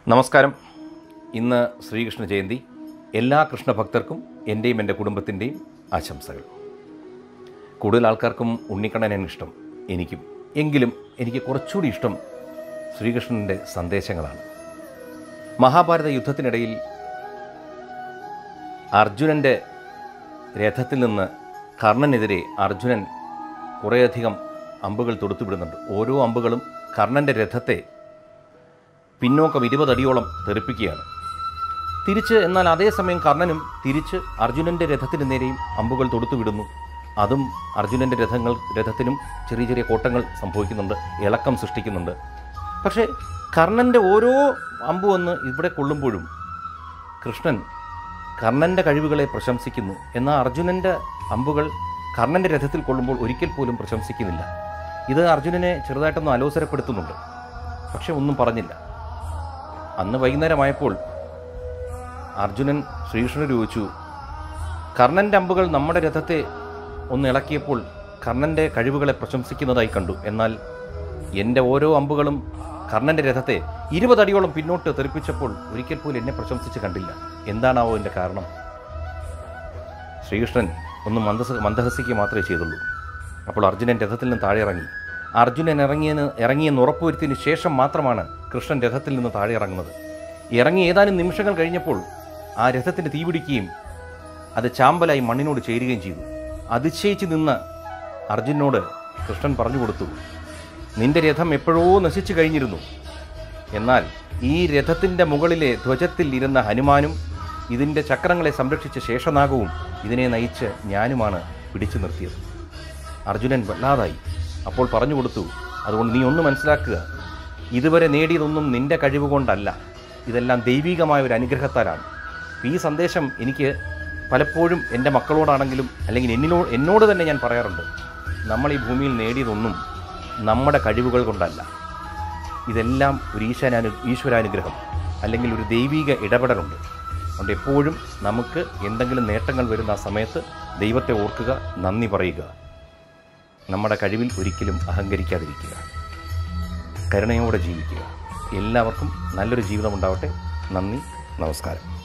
നമസ്കാരം ഇന്ന് ശ്രീകൃഷ്ണ ജയന്തി എല്ലാ കൃഷ്ണഭക്തർക്കും എൻ്റെയും എൻ്റെ കുടുംബത്തിൻ്റെയും ആശംസകൾ കൂടുതൽ ആൾക്കാർക്കും ഉണ്ണിക്കണ്ണനാണ് ഇഷ്ടം എനിക്കും എങ്കിലും എനിക്ക് കുറച്ചുകൂടി ഇഷ്ടം ശ്രീകൃഷ്ണൻ്റെ സന്ദേശങ്ങളാണ് മഹാഭാരത യുദ്ധത്തിനിടയിൽ അർജുനൻ്റെ രഥത്തിൽ നിന്ന് കർണനെതിരെ അർജുനൻ കുറേയധികം അമ്പുകൾ തൊടുത്തുവിടുന്നുണ്ട് ഓരോ അമ്പുകളും കർണൻ്റെ രഥത്തെ പിന്നോക്കം ഇരുപതടിയോളം തെറിപ്പിക്കുകയാണ് തിരിച്ച് എന്നാൽ അതേസമയം കർണനും തിരിച്ച് അർജുനൻ്റെ രഥത്തിന് നേരെയും അമ്പുകൾ തൊടുത്തുവിടുന്നു അതും അർജുനൻ്റെ രഥങ്ങൾ രഥത്തിനും ചെറിയ ചെറിയ കോട്ടങ്ങൾ സംഭവിക്കുന്നുണ്ട് ഇളക്കം സൃഷ്ടിക്കുന്നുണ്ട് പക്ഷേ കർണൻ്റെ ഓരോ അമ്പു വന്ന് ഇവിടെ കൊള്ളുമ്പോഴും കൃഷ്ണൻ കർണൻ്റെ കഴിവുകളെ പ്രശംസിക്കുന്നു എന്നാൽ അർജുനൻ്റെ അമ്പുകൾ കർണൻ്റെ രഥത്തിൽ കൊള്ളുമ്പോൾ ഒരിക്കൽ പോലും പ്രശംസിക്കുന്നില്ല ഇത് അർജുനനെ ചെറുതായിട്ടൊന്ന് അലോസരപ്പെടുത്തുന്നുണ്ട് പക്ഷെ ഒന്നും പറഞ്ഞില്ല അന്ന് വൈകുന്നേരമായപ്പോൾ അർജുനൻ ശ്രീകൃഷ്ണനോട് ചോദിച്ചു കർണൻ്റെ അമ്പുകൾ നമ്മുടെ രഥത്തെ ഒന്ന് ഇളക്കിയപ്പോൾ കർണൻ്റെ കഴിവുകളെ പ്രശംസിക്കുന്നതായി കണ്ടു എന്നാൽ എൻ്റെ ഓരോ അമ്പുകളും കർണൻ്റെ രഥത്തെ ഇരുപതടിയോളം പിന്നോട്ട് തെറിപ്പിച്ചപ്പോൾ ഒരിക്കൽ പോലും എന്നെ പ്രശംസിച്ച് കണ്ടില്ല എന്താണാവോ എൻ്റെ കാരണം ശ്രീകൃഷ്ണൻ ഒന്ന് മന്ദസ മന്ദഹസിക്കുക മാത്രമേ ചെയ്തുള്ളൂ അപ്പോൾ അർജുനൻ രഥത്തിൽ നിന്ന് താഴെ ഇറങ്ങി അർജുനൻ ഇറങ്ങിയെന്ന് ഇറങ്ങിയെന്ന് ഉറപ്പുവരുത്തിയതിന് ശേഷം മാത്രമാണ് കൃഷ്ണൻ രഥത്തിൽ നിന്ന് താഴെ ഇറങ്ങുന്നത് ഇറങ്ങി ഏതാനും നിമിഷങ്ങൾ കഴിഞ്ഞപ്പോൾ ആ രഥത്തിന് തീപിടിക്കുകയും അത് ചാമ്പലായി മണ്ണിനോട് ചേരുകയും ചെയ്തു അതിശയിച്ച് നിന്ന് അർജുനോട് കൃഷ്ണൻ പറഞ്ഞു കൊടുത്തു നിന്റെ രഥം എപ്പോഴോ നശിച്ചു കഴിഞ്ഞിരുന്നു എന്നാൽ ഈ രഥത്തിൻ്റെ മുകളിലെ ധ്വജത്തിൽ ഇരുന്ന ഹനുമാനും ഇതിൻ്റെ ചക്രങ്ങളെ സംരക്ഷിച്ച ശേഷനാഗവും ഇതിനെ നയിച്ച് ഞാനുമാണ് പിടിച്ചു നിർത്തിയത് അർജുനൻ വല്ലാതായി അപ്പോൾ പറഞ്ഞു കൊടുത്തു അതുകൊണ്ട് നീ ഒന്ന് മനസ്സിലാക്കുക ഇതുവരെ നേടിയതൊന്നും നിന്റെ കഴിവ് കൊണ്ടല്ല ഇതെല്ലാം ദൈവികമായ ഒരു അനുഗ്രഹത്താലാണ് ഈ സന്ദേശം എനിക്ക് പലപ്പോഴും എൻ്റെ മക്കളോടാണെങ്കിലും അല്ലെങ്കിൽ എന്നിനോ എന്നോട് തന്നെ ഞാൻ പറയാറുണ്ട് നമ്മൾ ഈ ഭൂമിയിൽ നേടിയതൊന്നും നമ്മുടെ കഴിവുകൾ കൊണ്ടല്ല ഇതെല്ലാം ഒരു ഈശ്വരാനു ഈശ്വരാനുഗ്രഹം അല്ലെങ്കിൽ ഒരു ദൈവിക ഇടപെടലുണ്ട് അതുകൊണ്ട് എപ്പോഴും നമുക്ക് എന്തെങ്കിലും നേട്ടങ്ങൾ വരുന്ന ആ സമയത്ത് ദൈവത്തെ ഓർക്കുക നന്ദി പറയുക നമ്മുടെ കഴിവിൽ ഒരിക്കലും അഹങ്കരിക്കാതിരിക്കുക കരുണയോടെ ജീവിക്കുക എല്ലാവർക്കും നല്ലൊരു ജീവിതം ഉണ്ടാവട്ടെ നന്ദി നമസ്കാരം